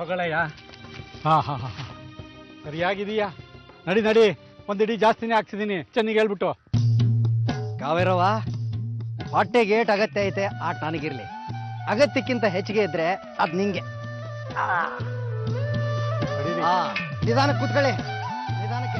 ತಗೊಳ್ಳಯ್ಯ ಹಾ ಹಾ ಹಾ ಹಾ. ಸರಿಯಾಗಿದೀಯಾ ನಡಿ ನಡಿ ಒಂದಿಡಿ ಜಾಸ್ತಿನೇ ಹಾಕ್ಸಿದೀನಿ ಚೆನ್ನಾಗಿ ಹೇಳ್ಬಿಟ್ಟು ಕಾವೇರವ್ವ ಹೊಟ್ಟೆಗೆ ಏಟ್ ಅಗತ್ಯ ಐತೆ ಆಟ ನನಗಿರ್ಲಿ ಅಗತ್ಯಕ್ಕಿಂತ ಹೆಚ್ಚಿಗೆ ಇದ್ರೆ ಅದ್ ನಿಂಗೆ ನಡೀರಿ. ಆ ನಿಧಾನಕ್ಕೆ ಕೂತ್ಕೊಳ್ಳಿ ನಿಧಾನಕ್ಕೆ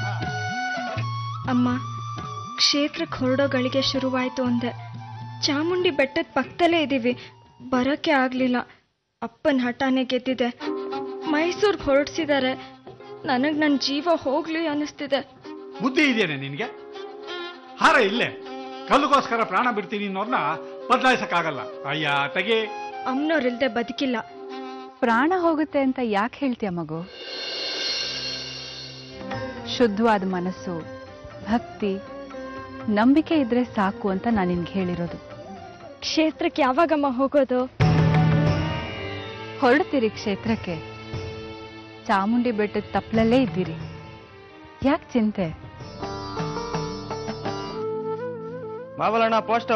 ಅಮ್ಮ ಕ್ಷೇತ್ರಕ್ಕೆ ಹೊರಡೋ ಗಳಿಗೆ ಶುರುವಾಯ್ತು ಅಂದೆ ಚಾಮುಂಡಿ ಬೆಟ್ಟದ ಪಕ್ಕದಲ್ಲೇ ಇದ್ದೀವಿ ಬರೋಕ್ಕೆ ಆಗಲಿಲ್ಲ ಅಪ್ಪನ ಹಠಾನೇ ಗೆದ್ದಿದೆ ಮೈಸೂರಿಗೆ ಹೊರಡ್ಸಿದ್ದಾರೆ ನನಗೆ ನನ್ನ ಜೀವ ಹೋಗ್ಲಿ ಅನ್ನಿಸ್ತಿದೆ ಬುದ್ಧಿ ಇದೆಯೇನೆ ನಿನ್ಗೆ ಹಾರ ಇಲ್ಲೇ ಕಲ್ಲುಗೋಸ್ಕರ ಪ್ರಾಣ ಬಿಡ್ತೀನಿ ಅನ್ನೋರ್ನ ಬದಲಾಯಿಸಕ್ಕಾಗಲ್ಲ ಅಯ್ಯ ತೆಗಿ ಅಮ್ಮನವ್ರಿಲ್ದೆ ಬದುಕಿಲ್ಲ ಪ್ರಾಣ ಹೋಗುತ್ತೆ ಅಂತ ಯಾಕೆ ಹೇಳ್ತೀಯ ಮಗು ಶುದ್ಧವಾದ ಮನಸ್ಸು ಭಕ್ತಿ ನಂಬಿಕೆ ಇದ್ರೆ ಸಾಕು ಅಂತ ನಾನು ನಿನ್ಗೆ ಹೇಳಿರೋದು ಕ್ಷೇತ್ರಕ್ಕೆ ಯಾವಾಗಮ್ಮ ಹೋಗೋದು ಹೊರಡ್ತೀರಿ ಕ್ಷೇತ್ರಕ್ಕೆ ಚಾಮುಂಡಿ ಬೆಟ್ಟದ ತಪ್ಪಲಲ್ಲೇ ಇದ್ದೀರಿ ಯಾಕೆ ಚಿಂತೆ ಮಾವಲಣ್ಣ ಪೋಸ್ಟ್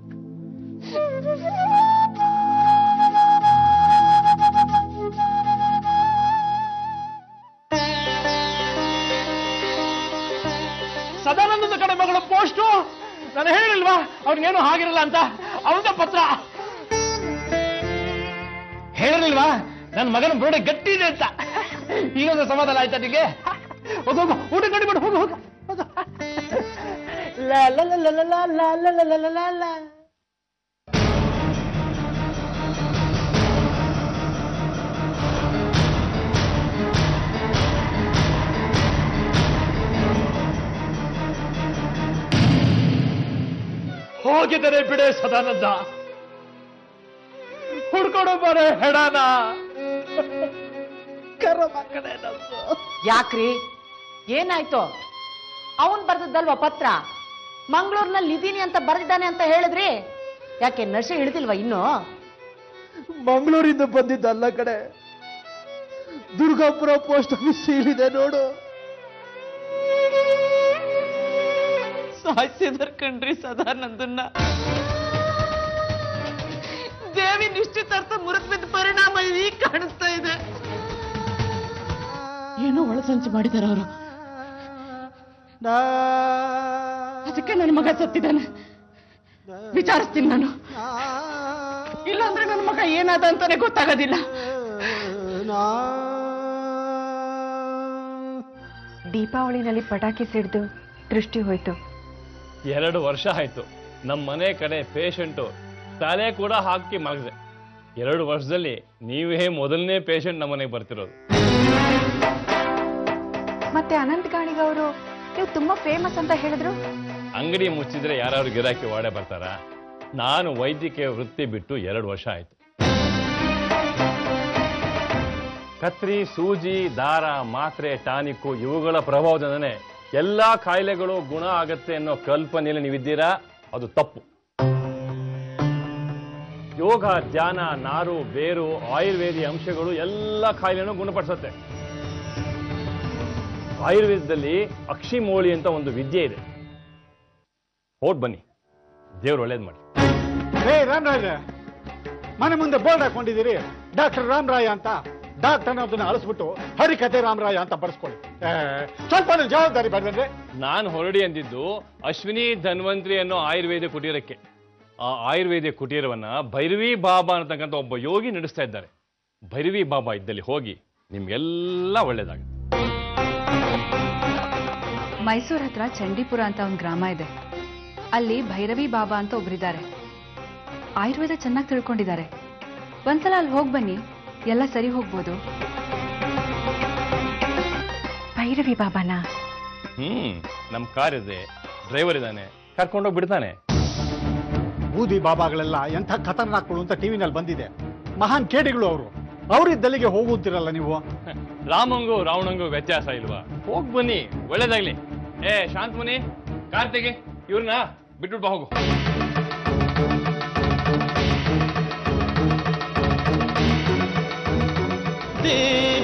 ಸದಾನಂದದ ಕಡೆ ಮಗಳು ಪೋಸ್ಟು ನಾನು ಹೇಳಿಲ್ವಾ ಅವ್ನಿಗೇನು ಆಗಿರಲ್ಲ ಅಂತ ಅವನ ಪತ್ರ ಹೇಳಿರ್ಲಿಲ್ವಾ ನನ್ನ ಮಗನ ಬುರುಡೆ ಗಟ್ಟಿ ಇದೆ ಅಂತ ಈಗ ಸಮಾಧಾನ ಆಯ್ತಾ ನಿಮಗೆ ಹೋಗು ಹೋಗು ಊಟ ಕಡಿಬಿಡು ಹೋಗು ಹೋಗು ಹೋಗು. ಲಾ ಲಾ ಲಾ ಲಾ ಲಾ ಲಾ ಲಾ ಲಾ ಲಾ ಲಾ ಲಾ ಲಾ. ಹೋಗಿದರೆ ಬಿಡೆ ಸದಾನಂದ ಹುಡ್ಕೊಂಡು ಬರೆ ಹೆಡಾನ ಕರ್ಮ ಕಡೆ ನಮ್ದು. ಯಾಕ್ರಿ ಏನಾಯ್ತು ಅವನ್ ಬರ್ದದ್ದಲ್ವಾ ಪತ್ರ ಮಂಗಳೂರಿನಲ್ಲಿ ಇದೀನಿ ಅಂತ ಬರ್ದಿದ್ದಾನೆ ಅಂತ ಹೇಳಿದ್ರಿ ಯಾಕೆ ನಶೆ ಹಿಡಿದಿಲ್ವಾ ಇನ್ನು ಮಂಗಳೂರಿಂದ ಬಂದಿದ್ದಲ್ಲ ಕಡೆ ದುರ್ಗಾಪುರ ಪೋಸ್ಟ್ ಆಫೀಸ್ ಸೀಲಿದೆ ನೋಡು ಸಾಹಿತ್ಯದರ್ ಕಣ್ರಿ ಸದಾನಂದನ್ನ ದೇವಿ ನಿಶ್ಚಿತಾರ್ಥ ಮುರಿದ್ ಬಿದ್ದ ಪರಿಣಾಮ ಈಗ ಕಾಣಿಸ್ತಾ ಇದೆ ಏನೋ ಒಳಸಂಚು ಮಾಡಿದಾರೆ ಅವರು ಅದಕ್ಕೆ ನನ್ನ ಮಗ ಸತ್ತಿದ್ದಾನೆ ವಿಚಾರಿಸ್ತೀನಿ ನಾನು ಇಲ್ಲಾಂದ್ರೆ ನನ್ನ ಮಗ ಏನಾದ ಅಂತಾನೆ ಗೊತ್ತಾಗೋದಿಲ್ಲ ದೀಪಾವಳಿನಲ್ಲಿ ಪಟಾಕಿ ಸಿಡ್ದು ದೃಷ್ಟಿ ಹೋಯ್ತು ಎರಡು ವರ್ಷ ಆಯ್ತು ನಮ್ಮ ಮನೆ ಕಡೆ ಪೇಷಂಟು ತಲೆ ಕೂಡ ಹಾಕಿ ಮಲಗಿದೆ ಎರಡು ವರ್ಷದಲ್ಲಿ ನೀವೇ ಮೊದಲನೇ ಪೇಷಂಟ್ ನಮ್ಮನೆಗೆ ಬರ್ತಿರೋದು ಮತ್ತೆ ಅನಂತ್ ಗಾಣಿಗವರು ನೀವು ತುಂಬಾ ಫೇಮಸ್ ಅಂತ ಹೇಳಿದ್ರು ಅಂಗಡಿ ಮುಚ್ಚಿದ್ರೆ ಯಾರು ಗಿರಾಕಿ ವಾಡೆ ಬರ್ತಾರ ನಾನು ವೈದ್ಯಕೀಯ ವೃತ್ತಿ ಬಿಟ್ಟು ಎರಡು ವರ್ಷ ಆಯ್ತು ಕತ್ರಿ ಸೂಜಿ ದಾರ ಮಾತ್ರೆ ಟಾನಿಕ್ಕು ಇವುಗಳ ಪ್ರಭಾವದಿಂದನೇ ಎಲ್ಲಾ ಕಾಯಿಲೆಗಳು ಗುಣ ಆಗತ್ತೆ ಅನ್ನೋ ಕಲ್ಪನೆಯಲ್ಲಿ ನೀವಿದ್ದೀರಾ ಅದು ತಪ್ಪು ಯೋಗ ಧ್ಯಾನ ನಾರು ಬೇರು ಆಯುರ್ವೇದಿ ಅಂಶಗಳು ಎಲ್ಲ ಕಾಯಿಲೆನೂ ಗುಣಪಡಿಸುತ್ತೆ ಆಯುರ್ವೇದದಲ್ಲಿ ಅಕ್ಷಿಮೋಳಿ ಅಂತ ಒಂದು ವಿದ್ಯೆ ಇದೆ ಹೋಟ್ ಬನ್ನಿ ದೇವ್ರು ಒಳ್ಳೇದು ಮಾಡಿ ಏ ರಾಮರಾಜ ಮನೆ ಮುಂದೆ ಬೋರ್ಡ್ ಹಾಕೊಂಡಿದ್ದೀರಿ ಡಾಕ್ಟರ್ ರಾಮರಾಯ ಅಂತ ಡಾಕ್ಟರ್ ಅನ್ನೋದನ್ನ ಅಳಿಸ್ಬಿಟ್ಟು ಹರಿಕತೆ ರಾಮರಾಯ ಅಂತ ಬರ್ಸ್ಕೊಳ್ಳಿ ಏ, ಸ್ವಲ್ಪ ಜವಾಬ್ದಾರಿ ಬೇಡವೇನ್ರಿ ನಾನು ಹೊರಡಿ ಅಂದಿದ್ದು ಅಶ್ವಿನಿ ಧನ್ವಂತ್ರಿ ಅನ್ನೋ ಆಯುರ್ವೇದ ಕುಟೀರಕ್ಕೆ ಆ ಆಯುರ್ವೇದ ಕುಟೀರವನ್ನ ಭೈರವಿ ಬಾಬಾ ಅನ್ನತಕ್ಕಂಥ ಒಬ್ಬ ಯೋಗಿ ನಡೆಸ್ತಾ ಇದ್ದಾರೆ ಭೈರವಿ ಬಾಬಾ ಇದ್ದಲ್ಲಿ ಹೋಗಿ ನಿಮ್ಗೆಲ್ಲ ಒಳ್ಳೇದಾಗುತ್ತೆ ಮೈಸೂರ್ ಹತ್ರ ಚಂಡೀಪುರ ಅಂತ ಒಂದು ಗ್ರಾಮ ಇದೆ ಅಲ್ಲಿ ಭೈರವಿ ಬಾಬಾ ಅಂತ ಒಬ್ರಿದ್ದಾರೆ ಆಯುರ್ವೇದ ಚೆನ್ನಾಗಿ ತಿಳ್ಕೊಂಡಿದ್ದಾರೆ ಒಂದ್ಸಲ ಅಲ್ಲಿ ಹೋಗಿ ಬನ್ನಿ ಎಲ್ಲ ಸರಿ ಹೋಗ್ಬೋದು ಭೈರವಿ ಬಾಬಾನಾ ಹ್ಮ್ ನಮ್ ಕಾರ್ ಇದೆ ಡ್ರೈವರ್ ಇದ್ದಾನೆ ಕರ್ಕೊಂಡೋಗಿ ಬಿಡ್ತಾನೆ ಬೂದಿ ಬಾಬಾಗಳೆಲ್ಲ ಎಂಥ ಖತರ್ನಾಕ್ಗಳು ಅಂತ ಟಿವಿನಲ್ಲಿ ಬಂದಿದೆ ಮಹಾನ್ ಕೇಡಿಗಳು ಅವರು ಅವರಿದ್ದಲ್ಲಿಗೆ ಹೋಗುತ್ತಿರಲ್ಲ ನೀವು ರಾಮಂಗೂ ರಾವಣಂಗೂ ವ್ಯತ್ಯಾಸ ಇಲ್ವಾ ಹೋಗ್ ಬನ್ನಿ ಒಳ್ಳೇದಾಗ್ಲಿ ಏ ಶಾಂತಮುನಿ ಕಾರ್ತಿಗೆ ಇವ್ರನ್ನ ಬಿಟ್ಬಿಟ್ಟು ಬಾ ಹೋಗು ದೇವಿ